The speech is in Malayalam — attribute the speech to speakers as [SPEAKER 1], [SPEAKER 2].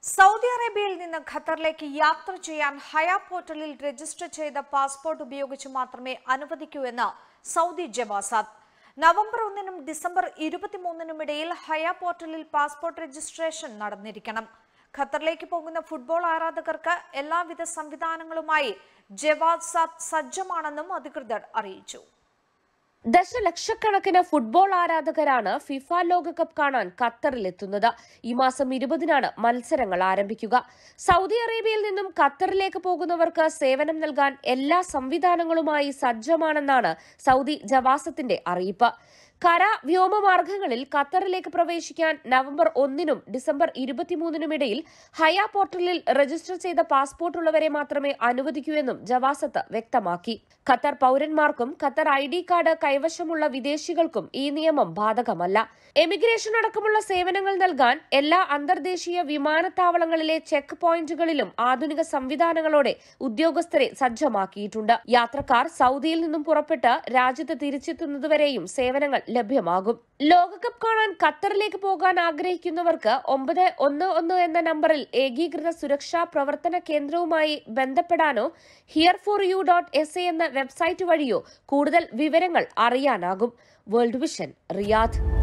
[SPEAKER 1] സൗദി അറേബ്യയിൽ നിന്ന് ഖത്തറിലേക്ക് യാത്ര ചെയ്യാൻ ഹയ പോർട്ടലിൽ രജിസ്റ്റർ ചെയ്ത പാസ്പോർട്ട് ഉപയോഗിച്ച് മാത്രമേ അനുവദിക്കൂ എന്ന് സൗദി ജവാസാത്ത് നവംബർ ഒന്നിനും ഡിസംബർ ഇരുപത്തിമൂന്നിനും ഇടയിൽ ഹയ പോർട്ടലിൽ പാസ്പോർട്ട് രജിസ്ട്രേഷൻ നടന്നിരിക്കണം ഖത്തറിലേക്ക് പോകുന്ന ഫുട്ബോൾ ആരാധകർക്ക് എല്ലാവിധ സംവിധാനങ്ങളുമായി ജവാസാത്ത് സജ്ജമാണെന്നും അധികൃതർ അറിയിച്ചു
[SPEAKER 2] ദശലക്ഷക്കണക്കിന് ഫുട്ബോൾ ആരാധകരാണ് ഫിഫ ലോകകപ്പ് കാണാൻ ഖത്തറിലെത്തുന്നത് ഈ മാസം ഇരുപതിനാണ് മത്സരങ്ങൾ ആരംഭിക്കുക സൗദി അറേബ്യയിൽ നിന്നും ഖത്തറിലേക്ക് പോകുന്നവർക്ക് സേവനം നൽകാൻ എല്ലാ സംവിധാനങ്ങളുമായി സജ്ജമാണെന്നാണ് സൗദി ജവാസത്തിന്റെ അറിയിപ്പ് കര വ്യോമമാർഗങ്ങളിൽ ഖത്തറിലേക്ക് പ്രവേശിക്കാൻ നവംബർ ഒന്നിനും ഡിസംബർ ഇരുപത്തിമൂന്നിനും ഇടയിൽ ഹയ പോർട്ടലിൽ രജിസ്റ്റർ ചെയ്ത പാസ്പോർട്ട് ഉള്ളവരെ മാത്രമേ അനുവദിക്കൂ എന്നും ജവാസത്ത് വ്യക്തമാക്കി ഖത്തർ പൌരന്മാർക്കും ഖത്തർ ഐ ഡി കാർഡ് കൈവശമുള്ള വിദേശികൾക്കും ഈ നിയമം ബാധകമല്ല എമിഗ്രേഷൻ അടക്കമുള്ള സേവനങ്ങൾ നൽകാൻ എല്ലാ അന്തർദേശീയ വിമാനത്താവളങ്ങളിലെ ചെക്ക് പോയിന്റുകളിലും ആധുനിക സംവിധാനങ്ങളോടെ ഉദ്യോഗസ്ഥരെ സജ്ജമാക്കിയിട്ടുണ്ട് യാത്രക്കാർ സൗദിയിൽ നിന്നും പുറപ്പെട്ട് രാജ്യത്ത് തിരിച്ചെത്തുന്നതുവരെയും സേവനങ്ങൾ ലഭ്യമാകും ലോകകപ്പ് കാണാൻ ഖത്തറിലേക്ക് പോകാൻ ആഗ്രഹിക്കുന്നവർക്ക് ഒമ്പത് ഒന്ന് ഒന്ന് എന്ന നമ്പറിൽ ഏകീകൃത സുരക്ഷാ പ്രവർത്തന കേന്ദ്രവുമായി ബന്ധപ്പെടാനോ here for you dot S A എന്ന വെബ്സൈറ്റ് വഴിയോ കൂടുതൽ വിവരങ്ങൾ അറിയാനാകും വേൾഡ് വിഷൻ റിയാദ്